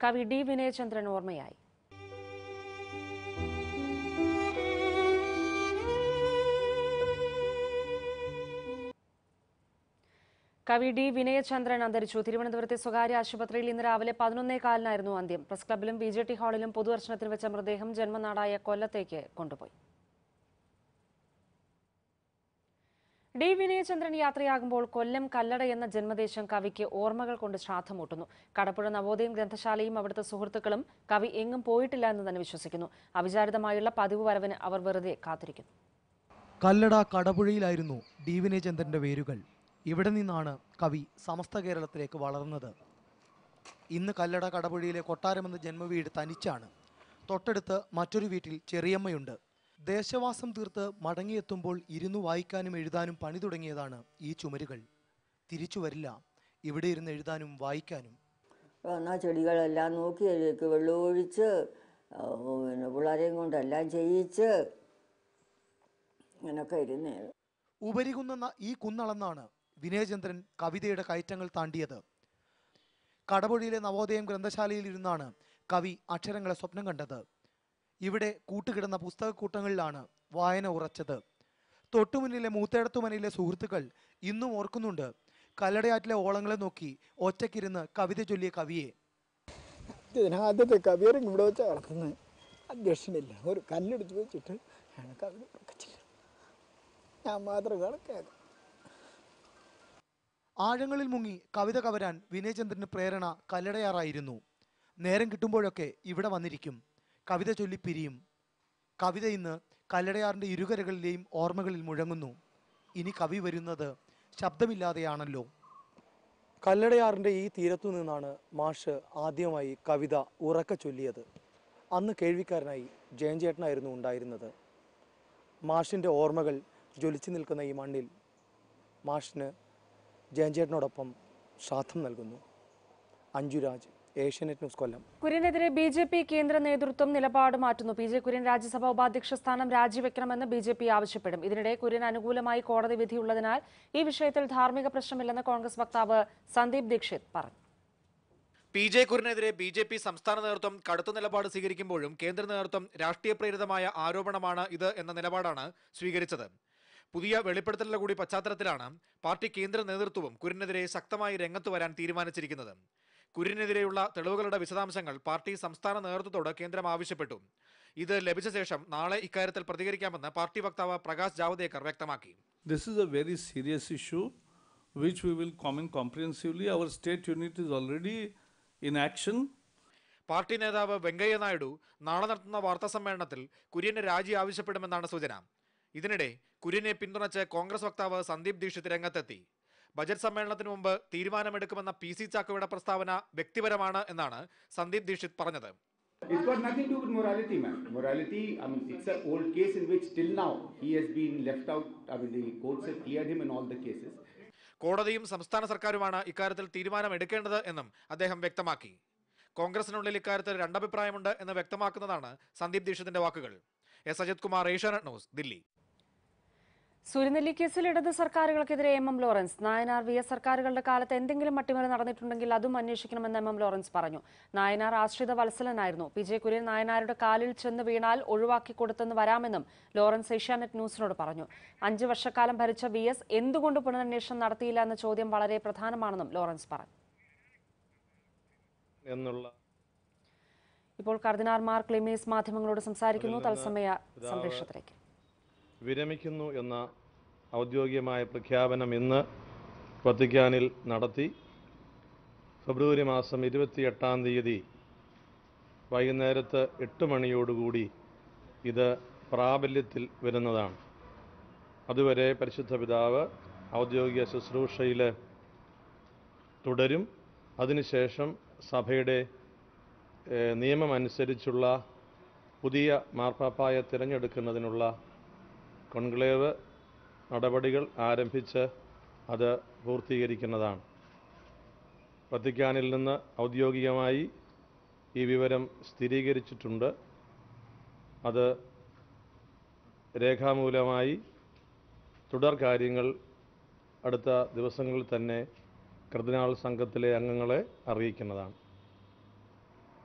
കവി ഡി വിനയചന്ദ്രൻ ഓർമ്മയായി കവി ഡി വിനയചന്ദ്രൻ അന്തരിച്ചു തിരുവനന്തപുരത്തെ സ്വകാര്യ ആശുപത്രിയിൽ ഇന്ന് രാവിലെ പതിനൊന്നേ കാലിനായിരുന്നു അന്ത്യം പ്രസ് ക്ലബിലും ബി ജെ ടി ഹാളിലും പൊതുദർശനത്തിന് വെച്ച മൃതദേഹം ജന്മനാടായ കൊല്ലത്തേക്ക് കൊണ്ടുപോയി ഡി വിനയചന്ദ്രൻ യാത്രയാകുമ്പോൾ കൊല്ലം കല്ലട എന്ന ജന്മദേശം കവിക്ക് ഓർമ്മകൾ കൊണ്ട് ശ്രാദ്ധമൂട്ടുന്നു കടപ്പുഴ നവോദയം ഗ്രന്ഥശാലയും അവിടുത്തെ സുഹൃത്തുക്കളും കവി എങ്ങും പോയിട്ടില്ല എന്ന് തന്നെ വിശ്വസിക്കുന്നു അവിചാരിതമായുള്ള പതിവ് വരവിന് അവർ വെറുതെ കാത്തിരിക്കുന്നു കല്ലട കടപുഴയിലായിരുന്നു ഡി വിനയചന്ദ്രന്റെ വേരുകൾ ഇവിടെ നിന്നാണ് കവി സമസ്ത കേരളത്തിലേക്ക് വളർന്നത് ഇന്ന് കല്ലട കടപുഴയിലെ കൊട്ടാരമെന്ന ജന്മവീട് തനിച്ചാണ് തൊട്ടടുത്ത് മറ്റൊരു വീട്ടിൽ ചെറിയമ്മയുണ്ട് ദേശവാസം തീർത്ത് മടങ്ങിയെത്തുമ്പോൾ ഇരുന്നു വായിക്കാനും എഴുതാനും പണി തുടങ്ങിയതാണ് ഈ ചുമരുകൾ തിരിച്ചു വരില്ല ഇവിടെ ഇരുന്ന് എഴുതാനും വായിക്കാനും വന്ന ചെടികളെല്ലാം നോക്കി അതിലേക്ക് വെള്ളമൊഴിച്ച് ആ, പിന്നെ പിള്ളേരെയും കൊണ്ടെല്ലാം ചെയ്യിച്ച് അങ്ങനൊക്കെ ഇരുന്നേ ഉപരികുന്നെന്ന ഈ കുന്നളന്നാണ് വിനയചന്ദ്രൻ കവിതയുടെ കയറ്റങ്ങൾ താണ്ടിയത് കടപുഴയിലെ നവോദയം ഗ്രന്ഥശാലയിൽ ഇരുന്നാണ് കവി അക്ഷരങ്ങളെ സ്വപ്നം കണ്ടത് ഇവിടെ കൂട്ടുകിടന്ന പുസ്തകക്കൂട്ടങ്ങളിലാണ് വായന ഉറച്ചത് തൊട്ടുമുന്നിലെ മൂത്തേടത്തുമനയിലെ സുഹൃത്തുക്കൾ ഇന്നും ഓർക്കുന്നുണ്ട് കല്ലടയാറ്റിലെ ഓളങ്ങളെ നോക്കി ഒറ്റയ്ക്കിരുന്ന് കവിത ചൊല്ലിയ കവിയെ ഇതിനാദ്യത്തെ കവിയറിങ് ഇവിടെ വെച്ചാൽ കിടക്കുന്നത് അധ്യക്ഷനില്ല ഒരു കല്ലെടുത്ത് വെച്ചിട്ട് ആണ് കവിത ഉറക്കച്ചില്ല ഞാൻ മാത്രം കണക്കേക്കാം ആഴങ്ങളിൽ മുങ്ങി കവിത കവരാൻ വിനയചന്ദ്രന് പ്രേരണ കല്ലടയാറായിരുന്നു നേരം കിട്ടുമ്പോഴൊക്കെ ഇവിടെ വന്നിരിക്കും കവിത ചൊല്ലി പിരിയും കവിത ഇന്ന് കല്ലടയാറിന്റെ ഇരുകരകളിലെയും ഓർമ്മകളിൽ മുഴങ്ങുന്നു ഇനി കവി വരുന്നത് ശബ്ദമില്ലാതെയാണല്ലോ കല്ലടയാറിന്റെ ഈ തീരത്തു നിന്നാണ് മാഷ് ആദ്യമായി കവിത ഉറക്ക ചൊല്ലിയത് അന്ന് കേൾവിക്കാരനായി ജയൻചേട്ടനായിരുന്നു ഉണ്ടായിരുന്നത് മാഷിന്റെ ഓർമ്മകൾ ജ്വലിച്ചു നിൽക്കുന്ന ഈ മണ്ണിൽ മാഷിന് ജയൻചേട്ടനോടൊപ്പം ശ്രാദ്ധം നൽകുന്നു അഞ്ജുരാജ് ഏഷ്യാനെറ്റ് ന്യൂസ് കൊല്ലം കുര്യനെതിരെ ബി ജെ പി കേന്ദ്ര നേതൃത്വം നിലപാട് മാറ്റുന്നു പി ജെ കുര്യൻ രാജ്യസഭാ ഉപാധ്യക്ഷ സ്ഥാനം രാജിവെക്കണമെന്ന് ബി ജെ പി ആവശ്യപ്പെടും ഇതിനിടെ കുര്യൻ അനുകൂലമായി കോടതി വിധിയുള്ളതിനാൽ ഈ വിഷയത്തിൽ ധാർമ്മിക പ്രശ്നമില്ലെന്ന് കോൺഗ്രസ് വക്താവ് സന്ദീപ് ദീക്ഷിത് പറഞ്ഞു പി ജെ കുര്യനെതിരെ ബി ജെ പി സംസ്ഥാന നേതൃത്വം കടുത്ത നിലപാട് സ്വീകരിക്കുമ്പോഴും കേന്ദ്ര നേതൃത്വം രാഷ്ട്രീയ പ്രേരിതമായ ആരോപണമാണ് ഇത് എന്ന നിലപാടാണ് സ്വീകരിച്ചത് പുതിയ വെളിപ്പെടുത്തലുകളുടെ കൂടി പശ്ചാത്തലത്തിലാണ് പാർട്ടി കേന്ദ്ര നേതൃത്വവും കുര്യനെതിരെ ശക്തമായി രംഗത്ത് വരാൻ തീരുമാനിച്ചിരിക്കുന്നത് കുര്യനെതിരെയുള്ള തെളിവുകളുടെ വിശദാംശങ്ങൾ പാർട്ടി സംസ്ഥാന നേതൃത്വത്തോട് കേന്ദ്രം ആവശ്യപ്പെട്ടു ഇത് ലഭിച്ച ശേഷം നാളെ ഇക്കാര്യത്തിൽ പ്രതികരിക്കാമെന്ന് പാർട്ടി വക്താവ് പ്രകാശ് ജാവ്ദേക്കർ വ്യക്തമാക്കി This is a very serious issue which we will comment comprehensively. Our state unit is already in action. Party നേതാവ് വെങ്കയ്യ നായിഡു നാളെ നടത്തുന്ന വാർത്താ സമ്മേളനത്തിൽ കുര്യന് രാജി ആവശ്യപ്പെടുമെന്നാണ് സൂചന ഇതിനിടെ കുര്യനെ പിന്തുണച്ച് കോൺഗ്രസ് വക്താവ് സന്ദീപ് ദീക്ഷിത് രംഗത്തെത്തി ബജറ്റ് സമ്മേളനത്തിന് മുമ്പ് തീരുമാനമെടുക്കുമെന്ന പി സി ചാക്കോയുടെ പ്രസ്താവന വ്യക്തിപരമാണ് എന്നാണ് സന്ദീപ് ദീക്ഷിത് പറഞ്ഞത് It's got nothing to do with morality, man. Morality, I mean, it's an old case in which till now he has been left out. I mean, the courts have cleared him in all the cases. കോടതിയും സംസ്ഥാന സർക്കാരുമാണ് ഇക്കാര്യത്തിൽ തീരുമാനമെടുക്കേണ്ടത് എന്നും അദ്ദേഹം വ്യക്തമാക്കി കോൺഗ്രസിനുള്ളിൽ ഇക്കാര്യത്തിൽ രണ്ടഭിപ്രായമുണ്ട് എന്ന് വ്യക്തമാക്കുന്നതാണ് സന്ദീപ് ദീക്ഷിതിന്റെ വാക്കുകൾ എസ് അജിത് കുമാർ ഏഷ്യാനെറ്റ് ന്യൂസ് ദില്ലി സൂര്യനെല്ലി കേസിൽ ഇടത് സർക്കാരുകൾക്കെതിരെ M M Lawrence Nayanar V S സർക്കാരുകളുടെ കാലത്ത് എന്തെങ്കിലും അട്ടിമറി നടന്നിട്ടുണ്ടെങ്കിൽ അതും അന്വേഷിക്കണമെന്ന് എം എം ലോറൻസ് പറഞ്ഞു നായനാർ ആശ്രിത വത്സലനായിരുന്നു പി ജെ കുര്യൻ നായനാരുടെ കാലിൽ ചെന്ന് വീണാൽ ഒഴിവാക്കി കൊടുത്തെന്ന് വരാമെന്നും ലോറൻസ് ഏഷ്യാനെറ്റ് ന്യൂസിനോട് പറഞ്ഞു അഞ്ചു വർഷക്കാലം ഭരിച്ച വി എസ് എന്തുകൊണ്ട് പുനരന്വേഷണം നടത്തിയില്ല എന്ന ചോദ്യം വളരെ പ്രധാനമാണെന്നും ലോറൻസ് പറഞ്ഞു എന്നുള്ള ഇപ്പോൾ കർദിനാർമാർ ക്ലിമീസ് മാധ്യമങ്ങളോട് സംസാരിക്കുന്നു തത്സമയ സംപ്രേഷണത്തിലേക്ക് വിരമിക്കുന്നു എന്ന ഔദ്യോഗികമായ പ്രഖ്യാപനം ഇന്ന് വത്തിക്കാനിൽ നടത്തി ഫെബ്രുവരി മാസം ഇരുപത്തിയെട്ടാം തീയതി വൈകുന്നേരത്ത് എട്ട് മണിയോടുകൂടി ഇത് പ്രാബല്യത്തിൽ വരുന്നതാണ് അതുവരെ പരിശുദ്ധ പിതാവ് ഔദ്യോഗിക ശുശ്രൂഷയിൽ തുടരും അതിനുശേഷം സഭയുടെ ഏഹ്, നിയമമനുസരിച്ചുള്ള പുതിയ മാർപ്പാപ്പായെ തിരഞ്ഞെടുക്കുന്നതിനുള്ള കോൺക്ലേവ് നടപടികൾ ആരംഭിച്ച് അത് പൂർത്തീകരിക്കുന്നതാണ് വത്തിക്കാനിൽ നിന്ന് ഔദ്യോഗികമായി ഈ വിവരം സ്ഥിരീകരിച്ചിട്ടുണ്ട് അത് രേഖാമൂലമായി തുടർ കാര്യങ്ങൾ അടുത്ത ദിവസങ്ങളിൽ തന്നെ കർദിനാൾ സംഘത്തിലെ അംഗങ്ങളെ അറിയിക്കുന്നതാണ്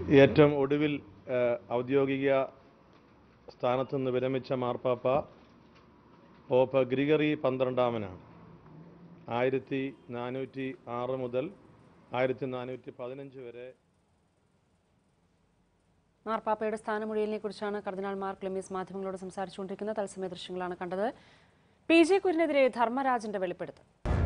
ഏറ്റവും ഒടുവിൽ ആ, ഔദ്യോഗിക സ്ഥാനത്ത് നിന്ന് വിരമിച്ച മാർപ്പാപ്പ പോപ്പ് ഗ്രിഗറി പന്ത്രണ്ടാമനാണ് ആയിരത്തി നാനൂറ്റി ആറ് മുതൽ ആയിരത്തി നാനൂറ്റി പതിനഞ്ച് വരെ മാർപ്പാപ്പയുടെ സ്ഥാനമൊഴിയലിനെ കുറിച്ചാണ് കർദിനാൾ മാർ ക്ലെമീസ് മാധ്യമങ്ങളോട് സംസാരിച്ചുകൊണ്ടിരിക്കുന്ന തത്സമയ ദൃശ്യങ്ങളാണ് കണ്ടത് പി ജെ കുര്യനെതിരെ ധർമ്മരാജന്റെ വെളിപ്പെടുത്തൽ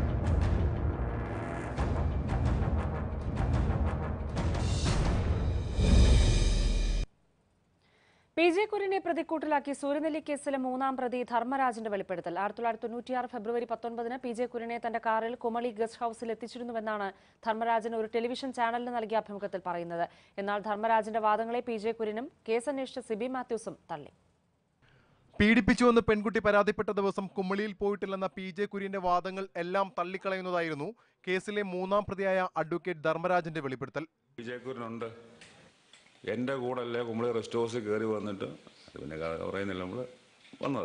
പി ജെ കുര്യനെ പ്രതിക്കൂട്ടിലാക്കി സൂര്യനെല്ലി കേസിലെ മൂന്നാം പ്രതി ധർമ്മരാജന്റെ വെളിപ്പെടുത്തൽ ആയിരത്തി തൊള്ളായിരത്തി തൊണ്ണൂറ്റിയാറ് ഫെബ്രുവരി പത്തൊൻപതിന് പി ജെ കുര്യനെ തന്റെ കാറിൽ കുമളി ഗസ്റ്റ് ഹൌസിൽ എത്തിച്ചിരുന്നുവെന്നാണ് ധർമ്മരാജൻ ഒരു ടെലിവിഷൻ ചാനലിന് നൽകിയ അഭിമുഖത്തിൽ പറയുന്നത് എന്നാൽ ധർമ്മരാജന്റെ വാദങ്ങളെ പി ജെ കുര്യനും കേസ് അന്വേഷിച്ച സിബി മാത്യൂസും തള്ളി പീഡിപ്പിച്ചുവെന്ന് പെൺകുട്ടി പരാതിപ്പെട്ട ദിവസം കുമളിയിൽ പോയിട്ടില്ലെന്ന പി ജെ കുര്യന്റെ വാദങ്ങൾ എല്ലാം തള്ളിക്കളയുന്നതായിരുന്നു കേസിലെ മൂന്നാം പ്രതിയായ അഡ്വക്കേറ്റ് ധർമ്മരാജന്റെ വെളിപ്പെടുത്തൽ വിജയക്കുരനുണ്ട് എൻ്റെ കൂടല്ലേ കുമ്പളി റെസ്റ്റ് ഹൗസിൽ കയറി വന്നിട്ട് അത് പിന്നെ കഥ പറയുന്നില്ല നമ്മൾ വന്നത്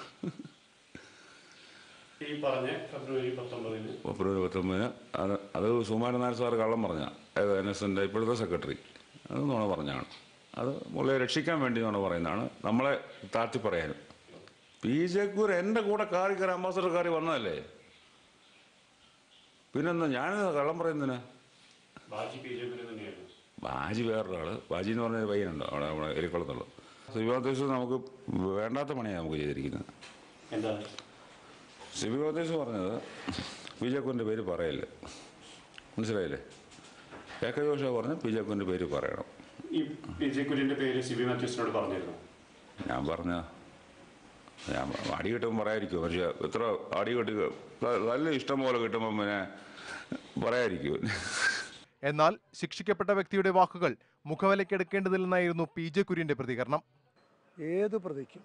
ഈ പറഞ്ഞ ഫെബ്രുവരി പത്തൊമ്പതിന് ഫെബ്രുവരി പത്തൊമ്പതിന് അത് അത് സുമാരൻ നായർ സാർ കള്ളം പറഞ്ഞ എൻ എസ് എൻ്റെ ഇപ്പോഴത്തെ സെക്രട്ടറി അത് നുണ പറഞ്ഞാണ് അത് പുള്ളിയെ രക്ഷിക്കാൻ വേണ്ടി നുണ പറയുന്നതാണ് നമ്മളെ താഴ്ത്തി പറയാനും പി ജെക്കൂർ എൻ്റെ കൂടെ കാറി കയറി അംബാസഡർ കാറി വന്നതല്ലേ പിന്നെന്താ ഞാനിത് കള്ളം പറയുന്നതിനാ ബാജി പി ജെ തന്നെയായിരുന്നു ബാജി വേറൊരാൾ ബാജി എന്ന് പറഞ്ഞ പയ്യനുണ്ട് അവിടെ നമ്മുടെ എലിക്കുളത്തുള്ള സിബിയോദേശ് നമുക്ക് വേണ്ടാത്ത പണിയാണ് നമുക്ക് ചെയ്തിരിക്കുന്നത് എന്താ സിബിയോദേശ് പറഞ്ഞത് വിജയക്കുൻ്റെ പേര് പറയല്ല മനസ്സിലായില്ലേ കെ കെ ജോഷ പറഞ്ഞ് വിജയക്കുൻ്റെ പേര് പറയണം ഈ പി ജെ കുര്യന്റെ പേര് സിബി മാത്യൂസിനോട് പറഞ്ഞിരുന്നു ഞാൻ പറഞ്ഞ ഞാൻ അടി കിട്ടുമ്പോൾ പറയാതിരിക്കും പക്ഷേ എത്ര അടി കിട്ടി നല്ല ഇഷ്ടം പോലെ കിട്ടുമ്പോൾ പിന്നെ പറയാതിരിക്കും എന്നാൽ ശിക്ഷിക്കപ്പെട്ട വ്യക്തിയുടെ വാക്കുകൾ മുഖവിലക്കെടുക്കേണ്ടതില്ലെന്നായിരുന്നു പി ജെ കുര്യന്റെ പ്രതികരണം ഏത് പ്രതിക്കും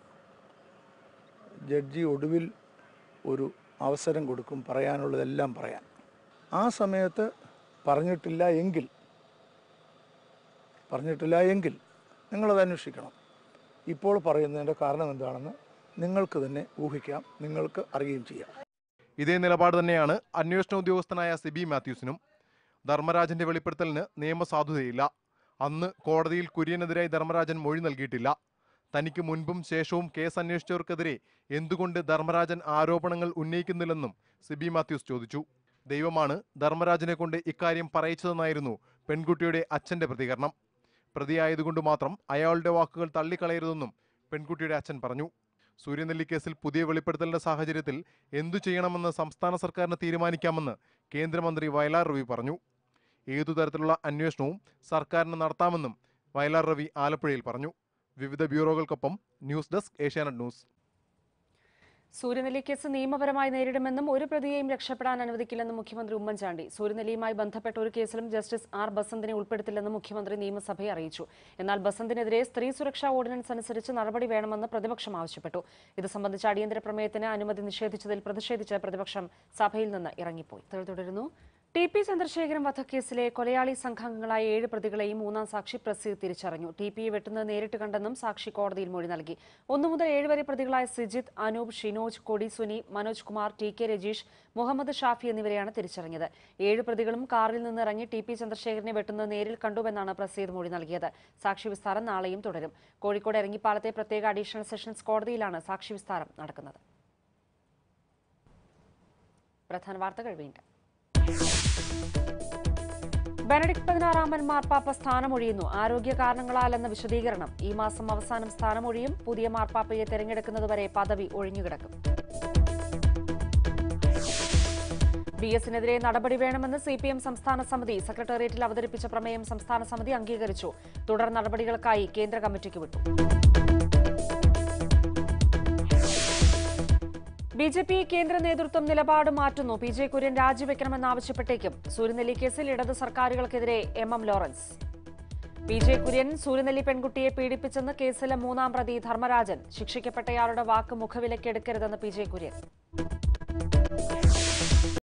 ജഡ്ജി ഒടുവിൽ ഒരു അവസരം കൊടുക്കും പറയാനുള്ളതെല്ലാം പറയാൻ ആ സമയത്ത് പറഞ്ഞിട്ടില്ല എങ്കിൽ പറഞ്ഞിട്ടില്ല എങ്കിൽ നിങ്ങളത് അന്വേഷിക്കണം ഇപ്പോൾ പറയുന്നതിൻ്റെ കാരണം എന്താണെന്ന് നിങ്ങൾക്ക് തന്നെ ഊഹിക്കാം നിങ്ങൾക്ക് അറിയുകയും ചെയ്യാം ഇതേ നിലപാട് തന്നെയാണ് അന്വേഷണ ഉദ്യോഗസ്ഥനായ സിബി മാത്യൂസിനും ധർമ്മരാജന്റെ വെളിപ്പെടുത്തലിന് നിയമസാധുതയില്ല അന്ന് കോടതിയിൽ കുര്യനെതിരായി ധർമ്മരാജൻ മൊഴി നൽകിയിട്ടില്ല തനിക്ക് മുൻപും ശേഷവും കേസ് അന്വേഷിച്ചവർക്കെതിരെ എന്തുകൊണ്ട് ധർമ്മരാജൻ ആരോപണങ്ങൾ ഉന്നയിക്കുന്നില്ലെന്നും സിബി മാത്യൂസ് ചോദിച്ചു ദൈവമാണ് ധർമ്മരാജനെ കൊണ്ട് ഇക്കാര്യം പറയിച്ചതെന്നായിരുന്നു പെൺകുട്ടിയുടെ അച്ഛന്റെ പ്രതികരണം പ്രതിയായതുകൊണ്ട് മാത്രം അയാളുടെ വാക്കുകൾ തള്ളിക്കളയരുതെന്നും പെൺകുട്ടിയുടെ അച്ഛൻ പറഞ്ഞു സൂര്യനെല്ലി കേസിൽ പുതിയ വെളിപ്പെടുത്തലിന്റെ സാഹചര്യത്തിൽ എന്തു ചെയ്യണമെന്ന് സംസ്ഥാന സർക്കാരിന് തീരുമാനിക്കാമെന്ന് കേന്ദ്രമന്ത്രി വയലാർ രവി പറഞ്ഞു ഏതു തരത്തിലുള്ള അന്വേഷണവും സർക്കാരിന് നടത്താമെന്നും വയലാർ രവി ആലപ്പുഴയിൽ പറഞ്ഞു വിവിധ ബ്യൂറോകൾക്കൊപ്പം news desk Asianet news Suryanelli case നിയമപരമായി നേരിടുമെന്നും ഒരു പ്രതിയെയും രക്ഷപ്പെടാൻ അനുവദിക്കില്ലെന്നും മുഖ്യമന്ത്രി ഉമ്മൻചാണ്ടി സൂര്യനെല്ലിയുമായി ബന്ധപ്പെട്ട ഒരു കേസിലും ജസ്റ്റിസ് ആർ ബസന്തിനെ ഉൾപ്പെടുത്തില്ലെന്നും മുഖ്യമന്ത്രി നിയമസഭയെ അറിയിച്ചു എന്നാൽ ബസന്തിനെതിരെ സ്ത്രീ സുരക്ഷാ ഓർഡിനൻസ് അനുസരിച്ച് നടപടി വേണമെന്ന് പ്രതിപക്ഷം ആവശ്യപ്പെട്ടു ഇത് സംബന്ധിച്ച അടിയന്തര പ്രമേയത്തിന് അനുമതി നിഷേധിച്ചതിൽ പ്രതിഷേധിച്ച് പ്രതിപക്ഷം സഭയിൽ നിന്ന് ഇറങ്ങിപ്പോയി തുടർന്നു ടി പി ചന്ദ്രശേഖരൻ വധക്കേസിലെ കൊലയാളി സംഘാംഗങ്ങളായ ഏഴ് പ്രതികളെയും മൂന്നാം സാക്ഷി പ്രസീദ് തിരിച്ചറിഞ്ഞു ടി പിയെ വെട്ടുന്നത് നേരിട്ട് കണ്ടെന്നും സാക്ഷി കോടതിയിൽ മൊഴി നൽകി ഒന്നു മുതൽ ഏഴ് വരെ പ്രതികളായ സിജിത്ത് അനൂപ് ഷിനോജ് കൊടി സുനി മനോജ് കുമാർ ടി കെ രജീഷ് മുഹമ്മദ് ഷാഫി എന്നിവരെയാണ് തിരിച്ചറിഞ്ഞത് ഏഴ് പ്രതികളും കാറിൽ നിന്ന് ഇറങ്ങി ടി പി ചന്ദ്രശേഖരനെ വെട്ടുന്നത് നേരിൽ കണ്ടുവെന്നാണ് പ്രസീദ് മൊഴി നൽകിയത് സാക്ഷി വിസ്താരം നാളെയും തുടരും കോഴിക്കോട് എറങ്ങിപ്പാലത്തെ പ്രത്യേക അഡീഷണൽ സെഷൻസ് കോടതിയിലാണ് സാക്ഷി വിസ്താരം നടക്കുന്നത് പ്രധാന വാർത്തകൾ വീണ്ടും ബെനഡിക്ട് പതിനാറാമൻ മാർപ്പാപ്പ സ്ഥാനമൊഴിയുന്നു ആരോഗ്യ കാരണങ്ങളാലെന്ന വിശദീകരണം ഈ മാസം അവസാനം സ്ഥാനമൊഴിയും പുതിയ മാർപ്പാപ്പയെ തെരഞ്ഞെടുക്കുന്നതുവരെ പദവി ഒഴിഞ്ഞുകിടക്കും ബി എസിനെതിരെ നടപടി വേണമെന്ന് സി പി എം സംസ്ഥാന സമിതി സെക്രട്ടേറിയറ്റിൽ അവതരിപ്പിച്ച പ്രമേയം സംസ്ഥാന സമിതി അംഗീകരിച്ചു തുടർ നടപടികൾക്കായി കേന്ദ്ര കമ്മിറ്റിക്ക് വിട്ടു ബി ജെ പി കേന്ദ്ര നേതൃത്വം നിലപാട് മാറ്റുന്നു പി ജെ കുര്യൻ രാജിവെക്കണമെന്നാവശ്യപ്പെട്ടേക്കും സൂര്യനെല്ലി കേസിൽ ഇടത് സർക്കാരുകൾക്കെതിരെ M M Lawrence P J Kurian Suryanelli പെൺകുട്ടിയെ പീഡിപ്പിച്ചെന്ന് കേസിലെ മൂന്നാം പ്രതി ധർമ്മരാജൻ ശിക്ഷിക്കപ്പെട്ടയാളുടെ വാക്ക് മുഖവിലക്കെടുക്കരുതെന്ന് പി ജെ കുര്യൻ